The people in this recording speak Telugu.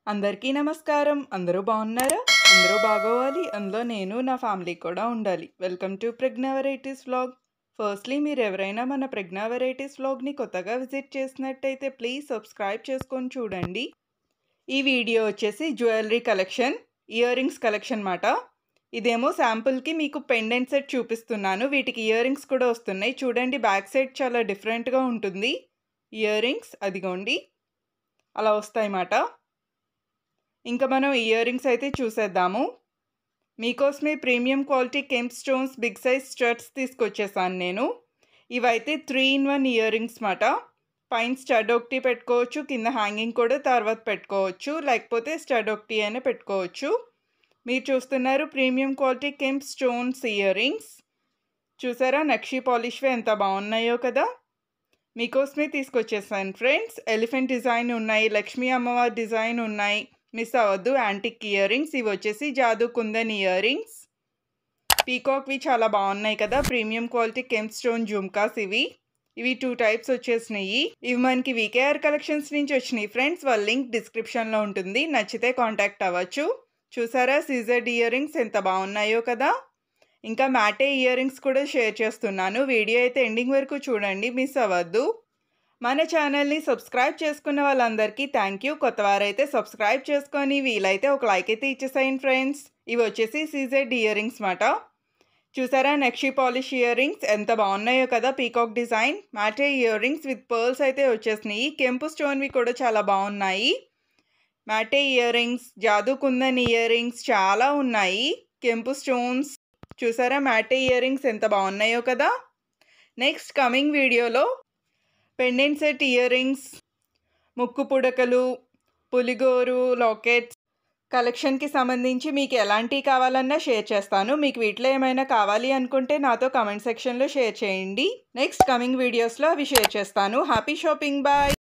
అందరికీ నమస్కారం అందరూ బాగున్నారా అందరూ బాగోవాలి అందులో నేను నా ఫ్యామిలీ కూడా ఉండాలి welcome to Pragna varieties vlog firstly మీరు ఎవరైనా మన ప్రజ్ఞా వెరైటీస్ వ్లాగ్ని కొత్తగా విజిట్ చేసినట్టయితే ప్లీజ్ సబ్స్క్రైబ్ చేసుకొని చూడండి ఈ వీడియో వచ్చేసి jewellery collection earrings collection మాట ఇదేమో శాంపుల్కి మీకు పెండెంట్ సెట్ చూపిస్తున్నాను వీటికి ఇయర్ రింగ్స్ కూడా వస్తున్నాయి చూడండి బ్యాక్ సైడ్ చాలా డిఫరెంట్గా ఉంటుంది ఇయర్ రింగ్స్ అదిగోండి అలా వస్తాయి మాట ఇంకా మనం ఇయర్ రింగ్స్ అయితే చూసేద్దాము మీకోసమే ప్రీమియం క్వాలిటీ కెంప్ స్టోన్స్ బిగ్ సైజ్ స్టడ్స్ తీసుకొచ్చేసాను నేను ఇవైతే three in one earrings మాట పైన స్టడ్ ఒకటి పెట్టుకోవచ్చు కింద హ్యాంగింగ్ కూడా తర్వాత పెట్టుకోవచ్చు లేకపోతే స్టడ్ ఒకటి అయినా పెట్టుకోవచ్చు మీరు చూస్తున్నారు ప్రీమియం క్వాలిటీ కెంప్ స్టోన్స్ ఇయర్ రింగ్స్ చూసారా నక్షి పాలిష్వే ఎంత బాగున్నాయో కదా మీకోసమే తీసుకొచ్చేసాను ఫ్రెండ్స్ ఎలిఫెంట్ డిజైన్ ఉన్నాయి లక్ష్మీ అమ్మవారి డిజైన్ ఉన్నాయి మిస్ అవ్వద్దు యాంటిక్ ఇయర్ రింగ్స్ ఇవి వచ్చేసి జాదు కుందన్ ఇయర్ రింగ్స్ పీకాక్వి చాలా బాగున్నాయి కదా ప్రీమియం క్వాలిటీ కెంప్ స్టోన్ జుమ్కాస్ ఇవి ఇవి టూ టైప్స్ వచ్చేసినాయి ఇవి మనకి వీకేఆర్ కలెక్షన్స్ నుంచి వచ్చినాయి ఫ్రెండ్స్ వాళ్ళ లింక్ డిస్క్రిప్షన్లో ఉంటుంది నచ్చితే కాంటాక్ట్ అవ్వచ్చు చూసారా సీజర్డ్ ఇయర్ రింగ్స్ ఎంత బాగున్నాయో కదా ఇంకా మ్యాటే ఇయర్ రింగ్స్ కూడా షేర్ చేస్తున్నాను వీడియో అయితే ఎండింగ్ వరకు చూడండి మిస్ అవ్వద్దు మన ఛానల్ని సబ్స్క్రైబ్ చేసుకున్న వాళ్ళందరికీ థ్యాంక్ యూ కొత్త వారైతే సబ్స్క్రైబ్ చేసుకొని వీలైతే ఒక లైక్ అయితే ఇచ్చేసాయండి ఫ్రెండ్స్ ఇవి వచ్చేసి సీజెడ్ ఇయర్ రింగ్స్ మాట చూసారా నక్షి పాలిష్ ఇయర్ రింగ్స్ ఎంత బాగున్నాయో కదా peacock design matte earrings with pearls అయితే వచ్చేసినాయి కెంపు స్టోన్వి కూడా చాలా బాగున్నాయి matte earrings jadau kundan earrings చాలా ఉన్నాయి కెంపు స్టోన్స్ చూసారా మ్యాటే ఇయర్ రింగ్స్ ఎంత బాగున్నాయో కదా నెక్స్ట్ కమింగ్ వీడియోలో పెండెంట్ సెట్ ఇయర్ రింగ్స్ ముక్కు పుడకలు పులిగోరు లాకెట్స్ కలెక్షన్కి సంబంధించి మీకు ఎలాంటివి కావాలన్నా షేర్ చేస్తాను మీకు వీటిలో ఏమైనా కావాలి అనుకుంటే నాతో కమెంట్ సెక్షన్లో షేర్ చేయండి నెక్స్ట్ కమింగ్ వీడియోస్లో అవి షేర్ చేస్తాను హ్యాపీ షాపింగ్ బాయ్